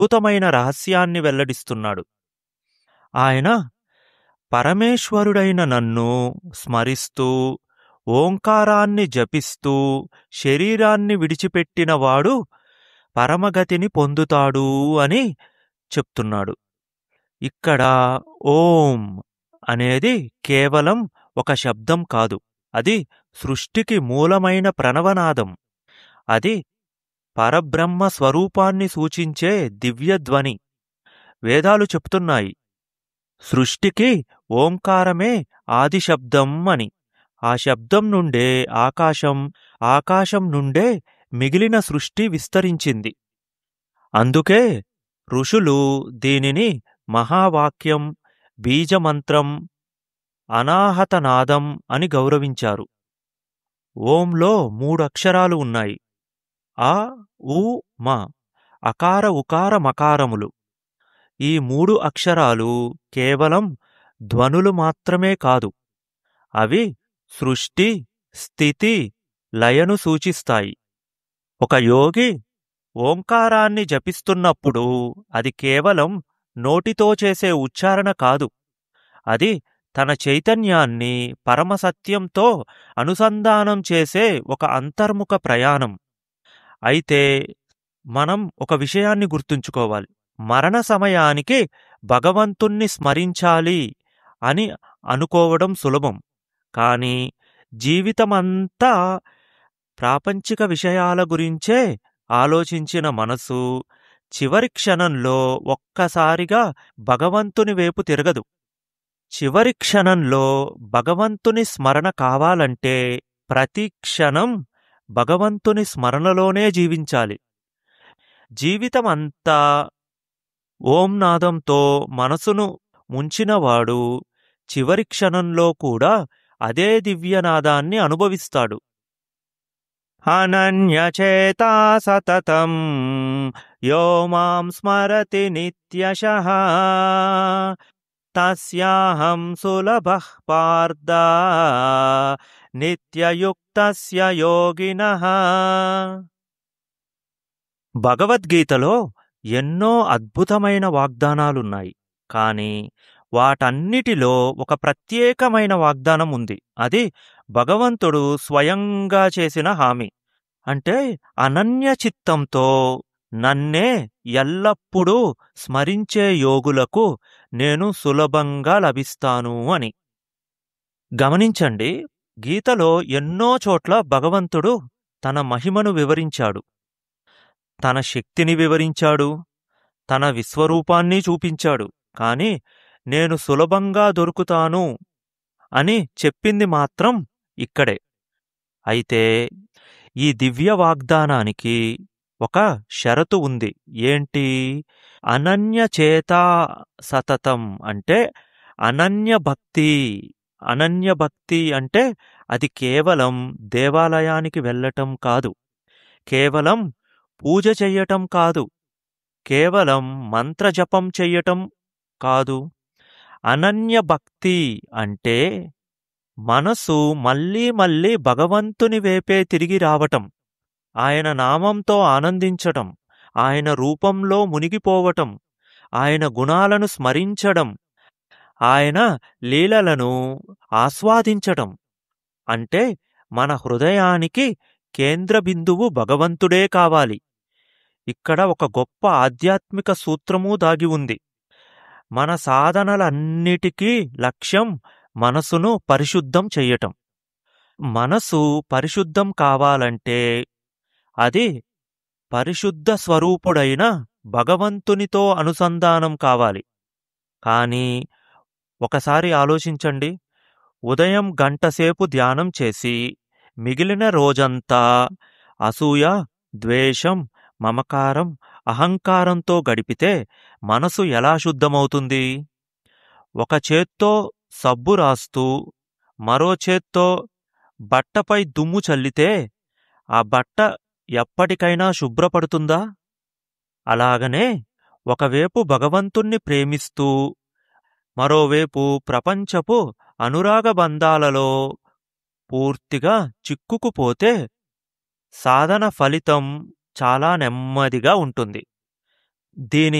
అద్భుతమైన రహస్యాన్ని వెల్లడిస్తున్నాడు ఆయన పరమేశ్వరుడైన నన్ను స్మరిస్తూ ఓంకారాన్ని జపిస్తూ శరీరాన్ని విడిచిపెట్టినవాడు పరమగతిని పొందుతాడు అని చెప్తున్నాడు ఇక్కడ ఓం అనేది కేవలం ఒక శబ్దం కాదు అది సృష్టికి మూలమైన ప్రణవనాదం అది పరబ్రహ్మ స్వరూపాన్ని సూచించే దివ్యధ్వని వేదాలు చెప్తున్నాయి సృష్టికి ఓంకారమే ఆది శబ్దం అని ఆ శబ్దం నుండే ఆకాశం ఆకాశం నుండే మిగిలిన సృష్టి విస్తరించింది అందుకే ఋషులు దీనిని మహావాక్యం బీజమంత్రం అనాహతనాదం అని గౌరవించారు ఓంలో మూడు అక్షరాలు ఉన్నాయి ఆ ఉ మ అకార ఉకార మకారములు ఈ మూడు అక్షరాలు కేవలం ధ్వనులు మాత్రమే కాదు అవి సృష్టి స్థితి లయను సూచిస్తాయి ఒక యోగి ఓంకారాన్ని జపిస్తున్నప్పుడు అది కేవలం నోటితో చేసే ఉచ్చారణ కాదు అది తన చైతన్యాన్ని పరమసత్యంతో అనుసంధానం చేసే ఒక అంతర్ముఖ ప్రయాణం అయితే మనం ఒక విషయాన్ని గుర్తుంచుకోవాలి మరణ సమయానికి భగవంతుణ్ణి స్మరించాలి అని అనుకోవడం సులభం కానీ జీవితమంతా ప్రాపంచిక విషయాల గురించే ఆలోచించిన మనసు చివరి క్షణంలో ఒక్కసారిగా భగవంతుని వైపు తిరగదు చివరి క్షణంలో భగవంతుని స్మరణ కావాలంటే ప్రతి క్షణం భగవంతుని స్మరణలోనే జీవించాలి జీవితమంతా ఓం నాదంతో మనసును ముంచినవాడు చివరి క్షణంలో కూడా అదే దివ్యనాదాన్ని అనుభవిస్తాడు అనన్యచేతా సతతం యో మాం స్మరతి నిత్యశః తస్యాహం సులభః పార్థ నిత్యయుక్తస్య యోగినః భగవద్గీతలో ఎన్నో అద్భుతమైన వాగ్దానాలున్నాయి కాని వాటన్నిటిలో ఒక ప్రత్యేకమైన వాగ్దానం ఉంది అది భగవంతుడు స్వయంగా చేసిన హామీ అంటే అనన్య చిత్తంతో నన్నే ఎల్లప్పుడూ స్మరించే యోగులకు నేను సులభంగా లభిస్తాను అని గమనించండి గీతలో ఎన్నో చోట్ల భగవంతుడు తన మహిమను వివరించాడు తన శక్తిని వివరించాడు తన విశ్వరూపాన్ని చూపించాడు కాని నేను సులభంగా దొరుకుతాను అని చెప్పింది మాత్రం ఇక్కడే అయితే ఈ దివ్య వాగ్దానానికి ఒక షరతు ఉంది ఏంటి అనన్య చేతా సతతం అంటే అనన్య భక్తి అనన్య భక్తి అంటే అది కేవలం దేవాలయానికి వెళ్ళటం కాదు కేవలం పూజ చెయ్యటం కాదు కేవలం మంత్రజపం చెయ్యటం కాదు అనన్య భక్తి అంటే మనసు మళ్ళీ మళ్ళీ భగవంతుని వేపే తిరిగి రావటం ఆయన నామంతో ఆనందించటం ఆయన రూపంలో మునిగిపోవటం ఆయన గుణాలను స్మరించడం ఆయన లీలలను ఆస్వాదించటం అంటే మన హృదయానికి కేంద్ర బిందువు భగవంతుడే కావాలి ఇక్కడ ఒక గొప్ప ఆధ్యాత్మిక సూత్రమూ దాగి ఉంది మన సాధనలన్నిటికీ లక్ష్యం మనసును పరిశుద్ధం చెయ్యటం మనసు పరిశుద్ధం కావాలంటే అది పరిశుద్ధ స్వరూపుడైన భగవంతునితో అనుసంధానం కావాలి కానీ ఒకసారి ఆలోచించండి ఉదయం గంటసేపు ధ్యానం చేసి మిగిలిన రోజంతా అసూయ ద్వేషం మమకారం అహంకారంతో గడిపితే మనసు ఎలా శుద్ధమవుతుంది ఒక చేత్తో సబ్బు రాస్తూ మరో చేత్తో బట్టపై దుమ్ము చల్లితే ఆ బట్ట ఎప్పటికైనా శుభ్రపడుతుందా అలాగనే ఒకవేపు భగవంతుణ్ణి ప్రేమిస్తూ మరోవేపు ప్రపంచపు అనురాగ బంధాలలో పూర్తిగా చిక్కుకుపోతే సాధన ఫలితం చాలా నెమ్మదిగా ఉంటుంది దీని